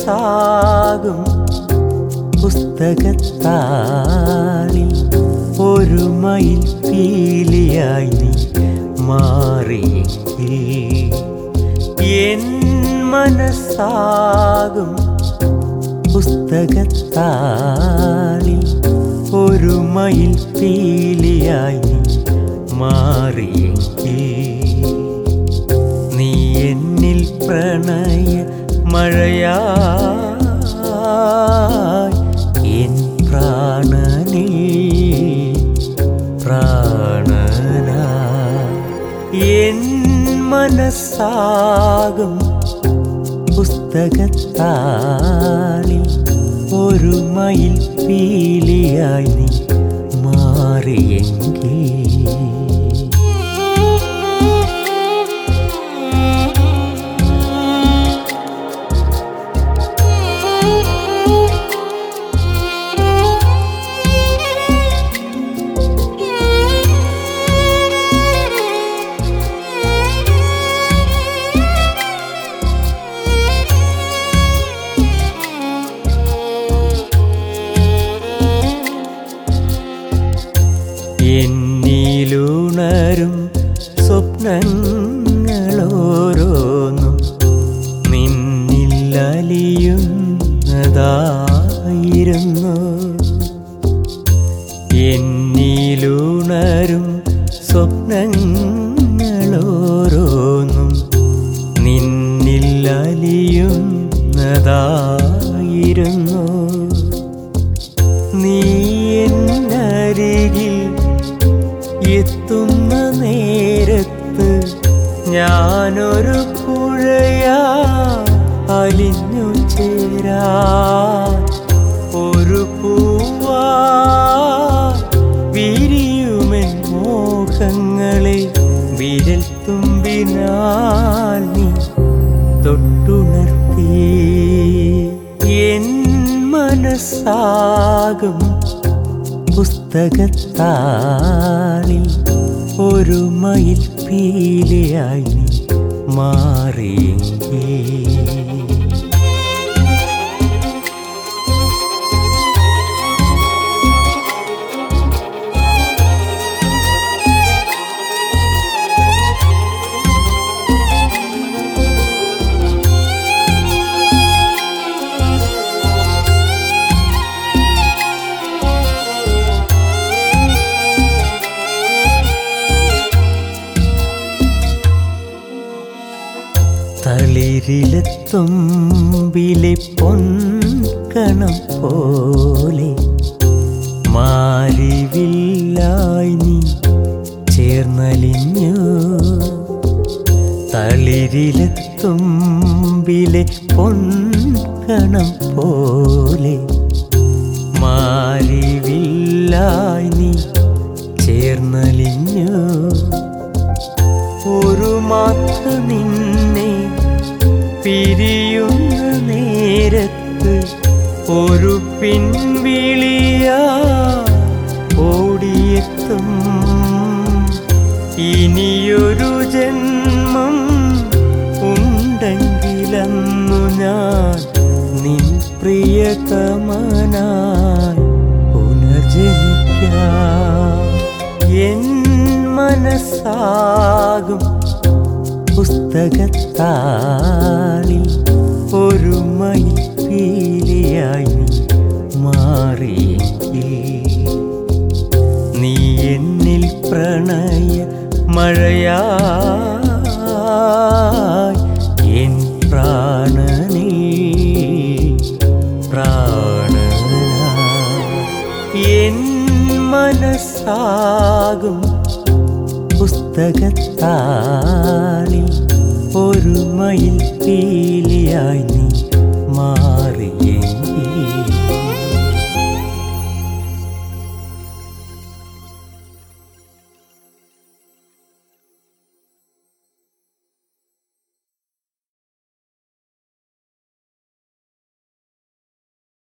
മനസ്സാകും പുസ്തകത്താളിൽ ഒരു മയിൽ പീലിയായി നീ മാറിയെങ്കിൽ എൻ മനസ്സാകും പുസ്തകത്താളിൽ ഒരു മയിൽ പീലിയായി നീ മാറിയെങ്കിൽ നീ എന്നിൽ പ്രണയ മഴയായി എൻ പ്രാണനിൽ പ്രാണന എൻ മനസ്സാകും പുസ്തകത്താളിൽ ഒരു മയിൽ പീലിയായി നീ മാറിയെങ്കിൽ എന്നിലുണരും സ്വപ്നങ്ങളോരോന്നും നിന്നിൽ അലിയുന്നതായിരുന്നു എന്നിലുണരും സ്വപ്നങ്ങളോരോന്നും നിന്നിൽ അലിയുന്നതായിരുന്നു നീ എന്നരികിൽ എത്തുന്ന നേരത്ത് ഞാനൊരു പുഴയാ അലിഞ്ഞു ചേരാ ഒരു പൂവാ വിരിയുമെൻ മോഹങ്ങളെ വിരൽ തുമ്പിനാൽ നീ തൊട്ടുണർത്തി എൻ മനസ്സാകും പുസ്തകത്താളിൽ ഒരു മയിൽ പീലിയായി നീ മാറിയെങ്കിൽ തളിരിലെത്തുമ്പിലെ പൊൻകണം പോലെ മാറിവില്ലായി നീ ചേർന്നലിഞ്ഞു തളിരിലെത്തുമ്പിലെ പൊൻകണം പോലെ മാറിവില്ലായി നീ ചേർന്നലിഞ്ഞു ഒരു മാത്ര നിന്നെ പിരിയുന്ന നേരത്ത് ഒരു പിൻവിളിയാ ഓടിയെത്തും ഇനിയൊരു ജന്മം ഉണ്ടെങ്കിലന്നു ഞാൻ നിൻ പ്രിയതമനായി പുനർജനിക്കാം എൻ മനസ്സാകും പുസ്തകത്താളിൽ ഒരു മയിൽ പീലിയായി നീ മാറിയെങ്കിൽ നീ എന്നിൽ പ്രണയ മഴയായി എൻ പ്രാണനിൽ പ്രാണന എൻ മനസ്സാകും പുസ്തകത്താളിൽ ഒരു മയിൽ പീലിയായി നീ മാറി